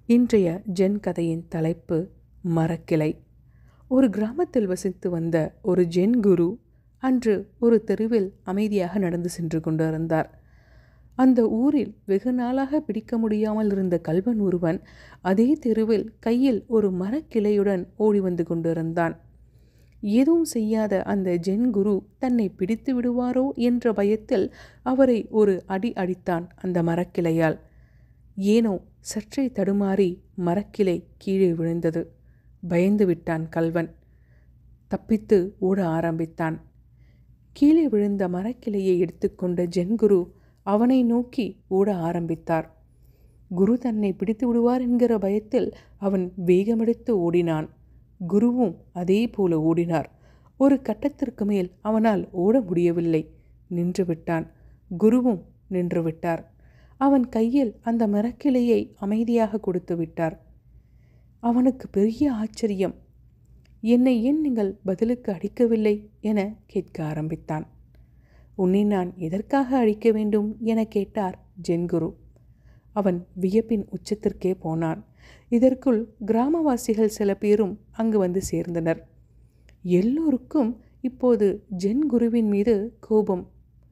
இன்றைய ஜென் கதையின் தலைப்பு மரக்கிளை ஒரு கிராமத்தில் வசித்து வந்த ஒரு ஜென் குரு அன்று ஒரு தெருவில் அமைதியாக நடந்து சென்று கொண்டிருந்தார் அந்த ஊரில் வெகு நாளாக பிடிக்க முடியாமல் இருந்த கல்வன் ஒருவன் அதே தெருவில் கையில் ஒரு மரக்கிளையுடன் ஓடி வந்து கொண்டிருந்தான் எதுவும் செய்யாத அந்த ஜென் குரு தன்னை பிடித்து விடுவாரோ என்ற பயத்தில் அவரை ஒரு அடி அடித்தான் அந்த மரக்கிளையால் ஏனோ சற்றே தடுமாறி மரக்கிளை கீழே விழுந்தது பயந்து விட்டான் கல்வன் தப்பித்து ஓட ஆரம்பித்தான் கீழே விழுந்த மரக்கிளையை எடுத்துக்கொண்ட ஜென்குரு அவனை நோக்கி ஓட ஆரம்பித்தார் குரு தன்னை பிடித்து விடுவார் என்கிற பயத்தில் அவன் வேகமெடுத்து ஓடினான் குருவும் அதே போல ஓடினார் ஒரு கட்டத்திற்கு மேல் அவனால் ஓட முடியவில்லை நின்று விட்டான் குருவும் நின்று விட்டார் அவன் கையில் அந்த மரக்கிளையை அமைதியாக கொடுத்து விட்டார் அவனுக்கு பெரிய ஆச்சரியம் என்னை ஏன் நீங்கள் பதிலுக்கு அடிக்கவில்லை என கேட்க ஆரம்பித்தான் உன்னை நான் எதற்காக அழிக்க வேண்டும் என கேட்டார் ஜென்குரு அவன் வியப்பின் உச்சத்திற்கே போனான் இதற்குள் கிராமவாசிகள் சில பேரும் அங்கு வந்து சேர்ந்தனர் எல்லோருக்கும் இப்போது ஜென் குருவின் மீது கோபம்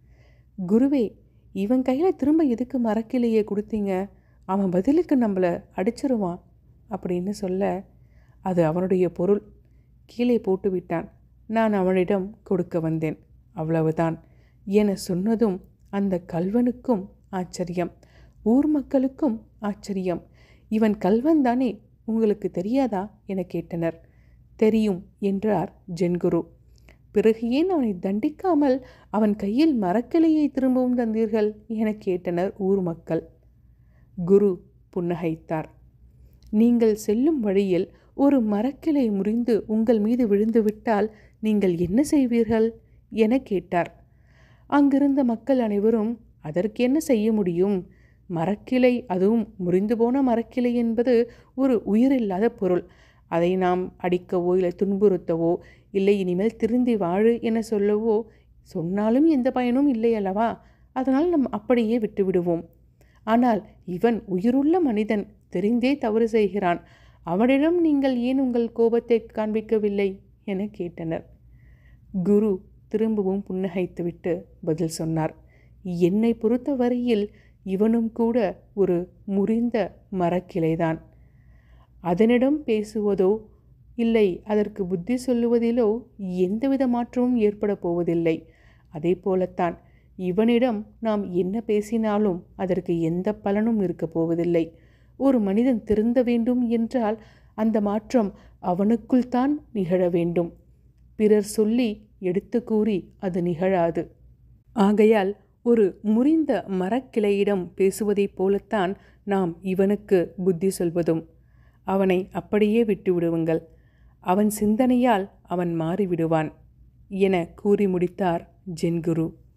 குருவே இவன் கையில் திரும்ப எதுக்கு மரக்கிளையே கொடுத்தீங்க அவன் பதிலுக்கு நம்மளை அடிச்சிருவான் அப்படின்னு சொல்ல அது அவனுடைய பொருள் கீழே போட்டு விட்டான் நான் அவனிடம் கொடுக்க வந்தேன் அவ்வளவுதான் என சொன்னதும் அந்த கல்வனுக்கும் ஆச்சரியம் ஊர் மக்களுக்கும் ஆச்சரியம் இவன் கல்வன் தானே உங்களுக்கு தெரியாதா என கேட்டனர் தெரியும் என்றார் ஜென்குரு பிறகு ஏன் அவனை தண்டிக்காமல் அவன் கையில் மரக்கிளையை திரும்பவும் தந்தீர்கள் என கேட்டனர் ஊர் மக்கள் குரு புன்னகைத்தார் நீங்கள் செல்லும் வழியில் ஒரு மரக்கிளை முறிந்து உங்கள் மீது விழுந்துவிட்டால் நீங்கள் என்ன செய்வீர்கள் என கேட்டார் அங்கிருந்த மக்கள் அனைவரும் அதற்கு என்ன செய்ய முடியும் மரக்கிளை அதுவும் முறிந்து போன மரக்கிளை என்பது ஒரு உயிரில்லாத பொருள் அதை நாம் அடிக்கவோ இல்லை துன்புறுத்தவோ இல்லை இனிமேல் திருந்தி வாழு என சொல்லவோ சொன்னாலும் எந்த பயனும் இல்லை அல்லவா அதனால் நம் அப்படியே விட்டுவிடுவோம் ஆனால் இவன் உயிருள்ள மனிதன் தெரிந்தே தவறு செய்கிறான் அவனிடம் நீங்கள் ஏன் உங்கள் கோபத்தை காண்பிக்கவில்லை என கேட்டனர் குரு திரும்பவும் புன்னகைத்துவிட்டு பதில் சொன்னார் என்னை பொறுத்த வரையில் இவனும் கூட ஒரு முறிந்த மரக்கிளைதான் அதனிடம் பேசுவதோ இல்லை அதற்கு புத்தி சொல்லுவதிலோ எந்தவித மாற்றமும் ஏற்பட போவதில்லை அதே போலத்தான் இவனிடம் நாம் என்ன பேசினாலும் அதற்கு எந்த பலனும் இருக்கப் போவதில்லை ஒரு மனிதன் திருந்த வேண்டும் என்றால் அந்த மாற்றம் அவனுக்குள் தான் நிகழ வேண்டும் பிறர் சொல்லி எடுத்து கூறி அது நிகழாது ஆகையால் ஒரு முறிந்த மரக்கிளையிடம் பேசுவதைப் போலத்தான் நாம் இவனுக்கு புத்தி சொல்வதும் அவனை அப்படியே விட்டுவிடுவுங்கள் அவன் சிந்தனையால் அவன் மாறிவிடுவான் என கூறி முடித்தார் ஜென்குரு